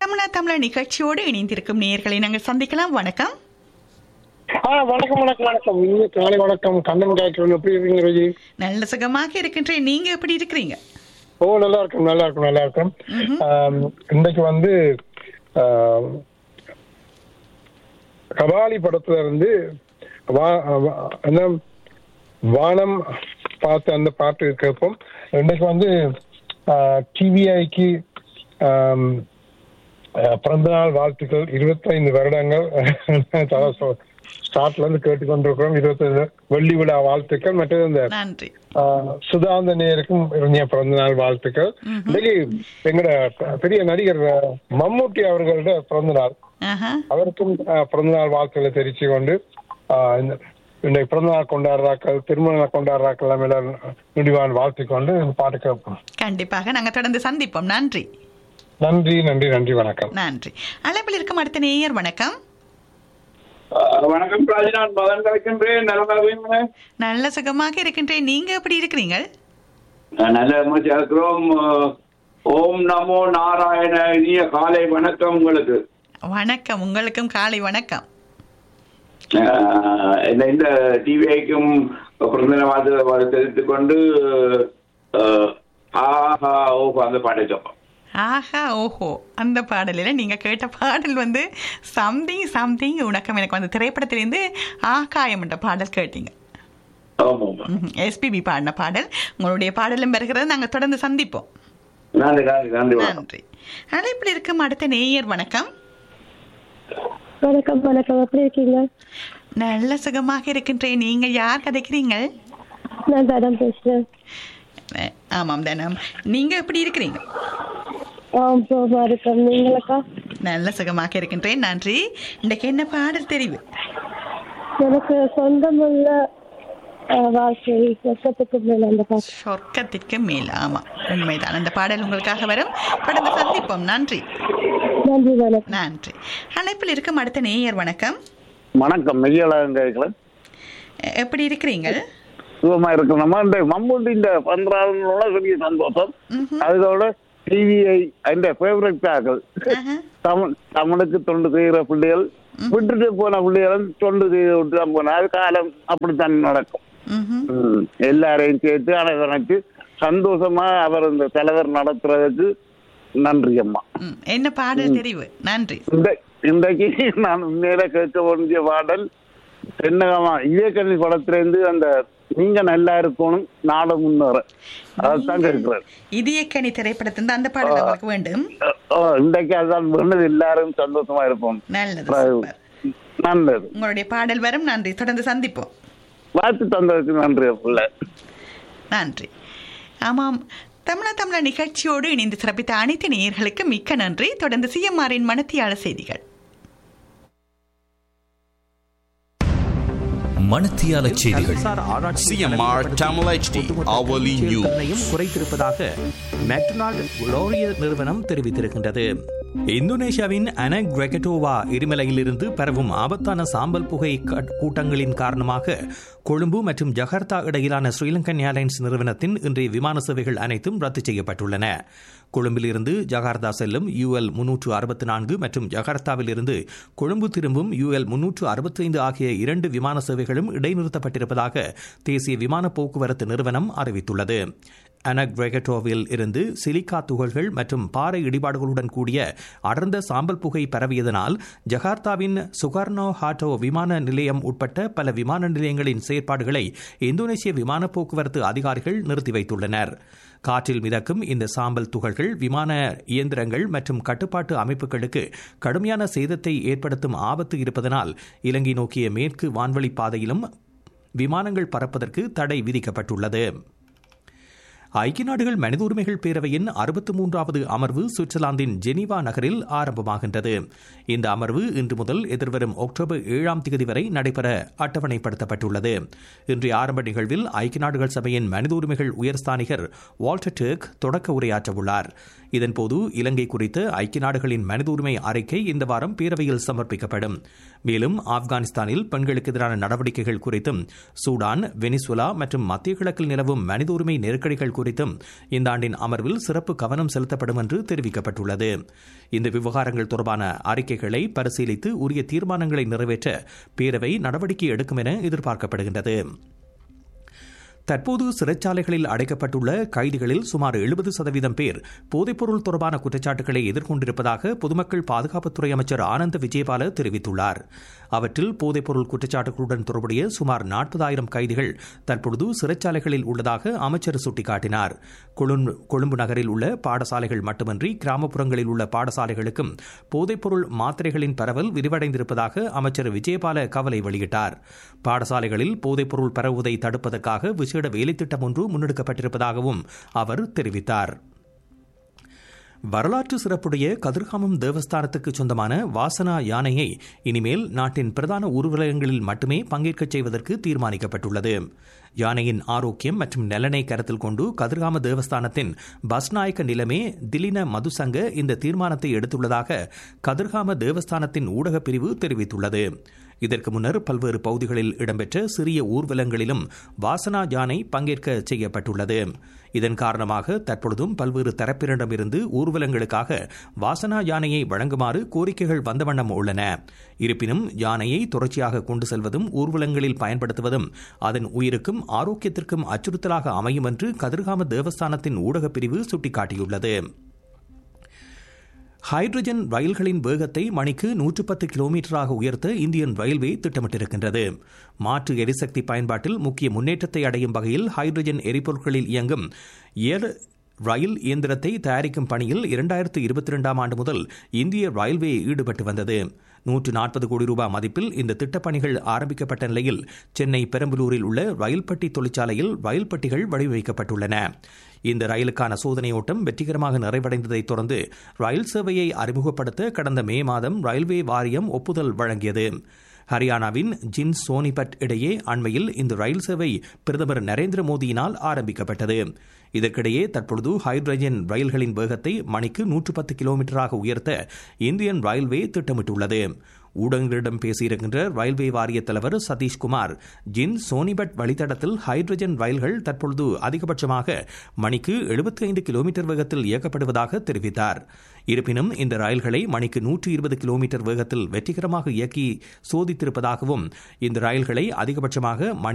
தமிழா தமிழா நிகழ்ச்சியோடு இணைந்திருக்கும் நேயர்களை நாங்கள் சந்திக்கலாம் வணக்கம் ஆ வணக்கம் வணக்கம் வணக்கம் இனிய காலை வணக்கம் கண்ணன் காய்க்கிறோம் எப்படி இருக்கீங்க ரஜி நல்ல சுகமாக இருக்கின்றேன் நீங்க எப்படி இருக்கிறீங்க ஓ நல்லா இருக்கும் நல்லா இருக்கும் நல்லா இருக்கும் ஆம், இன்னைக்கு வந்து ஆம், கபாலி படத்துல இருந்து வா- வா- என்ன வானம் பார்த்து அந்த பாட்டு கேட்போம் இன்னைக்கு வந்து டிவிஐக்கு பிறந்தநாள் வாழ்த்துக்கள் இருபத்தைந்து வருடங்கள் ஸ்டார்ட்ல இருந்து கேட்டுக்கொண்டிருக்கிறோம் இருபத்தைந்து வெள்ளி விழா வாழ்த்துக்கள் மற்றது இந்த நன்றி ஆஹ் சுதாந்த நேருக்கும் இனிய பிறந்த நாள் வாழ்த்துக்கள் இன்னைக்கு எங்கட பெரிய நடிகர் அஹ், மம்முட்டி அவர்களோட பிறந்த நாள் ஆஹா. அவருக்கும் ஆஹ், பிறந்த நாள் வாழ்த்துக்களை தெரிவிச்சு கொண்டு ஆஹ், இந்த இன்றைக்கு பிறந்த நாள் கொண்டாடுறாக்கள் திருமண நாள் கொண்டாடுறாக்கள் எல்லாம் எல்லாரும் முடிவான் வாழ்த்து கொண்டு இந்த பாட்டு கேட்போம் கண்டிப்பாக நாங்க தொடர்ந்து சந்திப்போம் நன்றி நன்றி நன்றி நன்றி வணக்கம் நன்றி அழைப்பில் இருக்கும் அடுத்த நேயர் வணக்கம் அஹ் வணக்கம் ராஜநாத் மதன் கலைக்கின்றேன் நலமாக நல்ல சுகமாக இருக்கின்றேன் நீங்க எப்படி இருக்கிறீங்க நல்ல மகிழ்ச்சியா இருக்கிறோம் அஹ் ஓம் நமோ நாராயண இனிய காலை வணக்கம் உங்களுக்கு வணக்கம் உங்களுக்கும் காலை வணக்கம் அஹ் இந்த இந்த டிவிஐக்கும் பிறந்த வாழ்த்து தெரிவித்துக் கொண்டு அஹ், ஆஹா ஓஹோ அந்த பாட்டை கேட்போம் ஆஹா ஓஹோ அந்த பாடலில் நீங்கள் கேட்ட பாடல் வந்து சம்திங் சம்திங் உனக்கம் எனக்கு வந்து திரைப்படத்திலேருந்து ஆகாயம் என்ற பாடல் கேட்டீங்க ஆமா ஆமா எஸ்பிபி பாடின பாடல் உங்களுடைய பாடலும் பெறுகிறது நாங்கள் தொடர்ந்து சந்திப்போம் நன்றி நன்றி நன்றி வணக்கம் நன்றி அழைப்பில் இருக்கும் அடுத்த நேயர் வணக்கம் வணக்கம் வணக்கம் எப்படி இருக்கீங்க நல்ல சுகமாக இருக்கின்றேன் நீங்கள் யார் கதைக்கிறீங்க நான் தடம் பேசுறேன் அஹ், ஆமாம் தானம் நீங்கள் எப்படி இருக்கிறீங்க ஆம் சோமா இருக்கேன் நீங்களுக்கா நல்ல சுகமாக இருக்கின்றேன் நன்றி இன்றைக்கு என்ன பாடல் தெரிவு எனக்கு சொந்தமுள்ள அஹ், வாழ்க்கை சொர்க்கத்துக்கு மேல அந்த பாட்டு சொர்க்கத்திற்கு மேல் ஆமாம் உண்மைதான் அந்த பாடல் உங்களுக்காக வரும் தொடர்ந்து சந்திப்போம் நன்றி நன்றி வணக்கம் நன்றி அழைப்பில் இருக்கும் அடுத்த நேயர் வணக்கம் வணக்கம் மெய்யழகன் கேட்கலாம் அஹ், எப்படி இருக்கிறீங்க சுகமா இருக்கு நம்ம இந்த மம்மூட்டி இந்த பண்றாங்களோட பெரிய சந்தோஷம் ம்ஹும். அதோட டிவிஐ அந்த ஃபேவரட் ஆக்கள் ஆஹா. தமிழ் தமிழுக்கு தொண்டு செய்கிற பிள்ளைகள் விட்டுட்டு போன பிள்ளைகளும் தொண்டு செய்து விட்டு தான் போன அது காலம் அப்படித்தான் நடக்கும் ம்ஹும். ம். எல்லாரையும் சேர்த்து அனைவரைச்சு சந்தோஷமா அவர் இந்த தலைவர் நடத்துறதுக்கு நன்றி அம்மா ம், என்ன பாடல் தெரிவு நன்றி இந்த இன்றைக்கு நான் உண்மையில கேட்க வேண்டிய பாடல் தென்னகமா இயக்கணி படத்திலிருந்து அந்த நீங்க நல்லா இருக்கணும் நாடு முன்னேற அதைத்தான் கேட்கிறேன் இதயக்கனி திரைப்படத்திலிருந்து அந்த பாடல் உங்களுக்கு வேண்டும் ஓ, இன்றைக்கு அதுதான் வேண்டது எல்லாரும் சந்தோஷமா இருப்போம் நல்லது பிறகு சூப்பர் நல்லது உங்களுடைய பாடல் வரும் நன்றி தொடர்ந்து சந்திப்போம் வாழ்த்து தந்ததுக்கு நன்றி பிள்ளை நன்றி ஆமாம் தமிழா தமிழா நிகழ்ச்சியோடு இணைந்து சிறப்பித்த அனைத்து நேயர்களுக்கு மிக்க நன்றி தொடர்ந்து சிஎம்ஆரின் மனத்தியாள செய்திகள் மணத்தியால செய்திகள் CMR Tamil HD hourly news. செயல்திறனையும் குறைத்திருப்பதாக மெக்டொனால்டு லோரிய நிறுவனம் தெரிவித்திருக்கின்றது இந்தோனேஷியாவின் அனக் கிரெகட்டோவா எரிமலையிலிருந்து பரவும் ஆபத்தான சாம்பல் புகை கட்- கூட்டங்களின் காரணமாக கொழும்பு மற்றும் ஜகார்த்தா இடையிலான ஸ்ரீலங்கன் ஏர்லைன்ஸ் நிறுவனத்தின் இன்றைய விமான சேவைகள் அனைத்தும் ரத்து செய்யப்பட்டுள்ளன கொழும்பில் இருந்து ஜகார்த்தா செல்லும் யூஎல் முன்னூற்று அறுபத்தி நான்கு மற்றும் ஜகார்த்தாவில் இருந்து கொழும்பு திரும்பும் யூஎல் முன்னூற்று அறுபத்தைந்து ஆகிய இரண்டு விமான சேவைகளும் இடைநிறுத்தப்பட்டிருப்பதாக தேசிய விமான போக்குவரத்து நிறுவனம் அறிவித்துள்ளது அனக்ரெகட்டோவில் இருந்து சிலிக்கா துகள்கள் மற்றும் பாறை இடிபாடுகளுடன் கூடிய அடர்ந்த சாம்பல் புகை பரவியதனால் ஜகார்த்தாவின் சுகார்னோ ஹாட்டோ விமான நிலையம் உட்பட்ட பல விமான நிலையங்களின் செயற்பாடுகளை இந்தோனேசிய விமான போக்குவரத்து அதிகாரிகள் நிறுத்தி வைத்துள்ளனர் காற்றில் மிதக்கும் இந்த சாம்பல் துகள்கள் விமான இயந்திரங்கள் மற்றும் கட்டுப்பாட்டு அமைப்புகளுக்கு கடுமையான சேதத்தை ஏற்படுத்தும் ஆபத்து இருப்பதனால் இலங்கை நோக்கிய மேற்கு வான்வழி பாதையிலும் விமானங்கள் பறப்பதற்கு தடை விதிக்கப்பட்டுள்ளது ஐக்கிய நாடுகள் மனித உரிமைகள் பேரவையின் அறுபத்தி மூன்றாவது அமர்வு சுவிட்சர்லாந்தின் ஜெனீவா நகரில் ஆரம்பமாகின்றது இந்த அமர்வு இன்று முதல் எதிர்வரும் அக்டோபர் ஏழாம் தேதி வரை நடைபெற அட்டவணைப்படுத்தப்பட்டுள்ளது இன்றைய ஆரம்ப நிகழ்வில் ஐக்கிய நாடுகள் சபையின் மனித உரிமைகள் உயர்ஸ்தானிகர் வால்டர் டர்க் தொடக்க உரையாற்றவுள்ளார் இதன்போது இலங்கை குறித்த ஐக்கிய நாடுகளின் மனித உரிமை அறிக்கை இந்த வாரம் பேரவையில் சமர்ப்பிக்கப்படும் மேலும் ஆப்கானிஸ்தானில் பெண்களுக்கு எதிரான நடவடிக்கைகள் குறித்தும் சூடான் வெனிசுலா மற்றும் மத்திய கிழக்கில் நிலவும் மனித உரிமை நெருக்கடிகள் குறித்தும் குறித்தும் இந்த ஆண்டின் அமர்வில் சிறப்பு கவனம் செலுத்தப்படும் என்று தெரிவிக்கப்பட்டுள்ளது இந்த விவகாரங்கள் தொடர்பான அறிக்கைகளை பரிசீலித்து உரிய தீர்மானங்களை நிறைவேற்ற பேரவை நடவடிக்கை எடுக்கும் என எதிர்பார்க்கப்படுகின்றது தற்போது சிறைச்சாலைகளில் அடைக்கப்பட்டுள்ள கைதிகளில் சுமார் எழுபது சதவீதம் பேர் போதைப்பொருள் தொடர்பான குற்றச்சாட்டுகளை எதிர்கொண்டிருப்பதாக பொதுமக்கள் பாதுகாப்புத்துறை அமைச்சர் ஆனந்த விஜயபால தெரிவித்துள்ளார் அவற்றில் போதைப்பொருள் குற்றச்சாட்டுகளுடன் தொடர்புடைய சுமார் நாற்பதாயிரம் கைதிகள் தற்பொழுது சிறைச்சாலைகளில் உள்ளதாக அமைச்சர் சுட்டிக்காட்டினார் கொழும்பு கொழும்பு நகரில் உள்ள பாடசாலைகள் மட்டுமன்றி கிராமப்புறங்களில் உள்ள பாடசாலைகளுக்கும் போதைப்பொருள் மாத்திரைகளின் பரவல் விரிவடைந்திருப்பதாக அமைச்சர் விஜயபால கவலை வெளியிட்டார் பாடசாலைகளில் போதைப்பொருள் பரவுவதை தடுப்பதற்காக விசேட வேலைத்திட்டம் ஒன்று முன்னெடுக்கப்பட்டிருப்பதாகவும் அவர் தெரிவித்தார் வரலாற்று சிறப்புடைய கதிர்காமம் தேவஸ்தானத்துக்கு சொந்தமான வாசனா யானையை இனிமேல் நாட்டின் பிரதான ஊர்வலகங்களில் மட்டுமே பங்கேற்கச் செய்வதற்கு தீர்மானிக்கப்பட்டுள்ளது யானையின் ஆரோக்கியம் மற்றும் நலனை கருத்தில் கொண்டு கதிர்காம தேவஸ்தானத்தின் பஸ்நாயக்க நிலைமே திலின மதுசங்க இந்த தீர்மானத்தை எடுத்துள்ளதாக கதிர்காம தேவஸ்தானத்தின் ஊடகப் பிரிவு தெரிவித்துள்ளது இதற்கு முன்னர் பல்வேறு பகுதிகளில் இடம்பெற்ற சிறிய ஊர்வலங்களிலும் வாசனா யானை பங்கேற்க செய்யப்பட்டுள்ளது இதன் காரணமாக தற்பொழுதும் பல்வேறு தரப்பினரிடமிருந்து ஊர்வலங்களுக்காக வாசனா யானையை வழங்குமாறு கோரிக்கைகள் வந்த வண்ணம் உள்ளன இருப்பினும் யானையை தொடர்ச்சியாக கொண்டு செல்வதும் ஊர்வலங்களில் பயன்படுத்துவதும் அதன் உயிருக்கும் ஆரோக்கியத்திற்கும் அச்சுறுத்தலாக அமையும் என்று கதிர்காம தேவஸ்தானத்தின் ஊடகப் பிரிவு சுட்டிக்காட்டியுள்ளது ஹைட்ரஜன் ரயில்களின் வேகத்தை மணிக்கு நூற்று பத்து கிலோமீட்டராக உயர்த்த இந்தியன் ரயில்வே திட்டமிட்டிருக்கின்றது மாற்று எரிசக்தி பயன்பாட்டில் முக்கிய முன்னேற்றத்தை அடையும் வகையில் ஹைட்ரஜன் எரிபொருட்களில் இயங்கும் ஏர் ரயில் இயந்திரத்தை தயாரிக்கும் பணியில் இரண்டாயிரத்து இருபத்தி இரண்டாம் ஆண்டு முதல் இந்திய ரயில்வே ஈடுபட்டு வந்தது நூற்று நாற்பது கோடி ரூபாய் மதிப்பில் இந்த திட்டப்பணிகள் ஆரம்பிக்கப்பட்ட நிலையில் சென்னை பெரம்பலூரில் உள்ள ரயில் பட்டி தொழிற்சாலையில் ரயில் பட்டிகள் வடிவமைக்கப்பட்டுள்ளன இந்த ரயிலுக்கான சோதனை ஓட்டம் வெற்றிகரமாக நிறைவடைந்ததைத் தொடர்ந்து ரயில் சேவையை அறிமுகப்படுத்த கடந்த மே மாதம் ரயில்வே வாரியம் ஒப்புதல் வழங்கியது ஹரியானாவின் ஜின் சோனிபட் இடையே அண்மையில் இந்த ரயில் சேவை பிரதமர் நரேந்திர மோடியினால் ஆரம்பிக்கப்பட்டது இதற்கிடையே தற்பொழுது ஹைட்ரஜன் ரயில்களின் வேகத்தை மணிக்கு நூற்று பத்து கிலோமீட்டராக உயர்த்த இந்தியன் ரயில்வே திட்டமிட்டுள்ளது ஊடகங்களிடம் பேசியிருக்கின்ற ரயில்வே வாரிய தலைவர் சதீஷ்குமார் ஜின் சோனிபட் வழித்தடத்தில் ஹைட்ரஜன் ரயில்கள் தற்பொழுது அதிகபட்சமாக மணிக்கு எழுபத்தி ஐந்து கிலோமீட்டர் வேகத்தில் இயக்கப்படுவதாக தெரிவித்தார் இருப்பினும் இந்த ரயில்களை மணிக்கு நூற்று இருபது கிலோமீட்டர் வேகத்தில் வெற்றிகரமாக இயக்கி சோதித்திருப்பதாகவும் இந்த ரயில்களை அதிகபட்சமாக மணி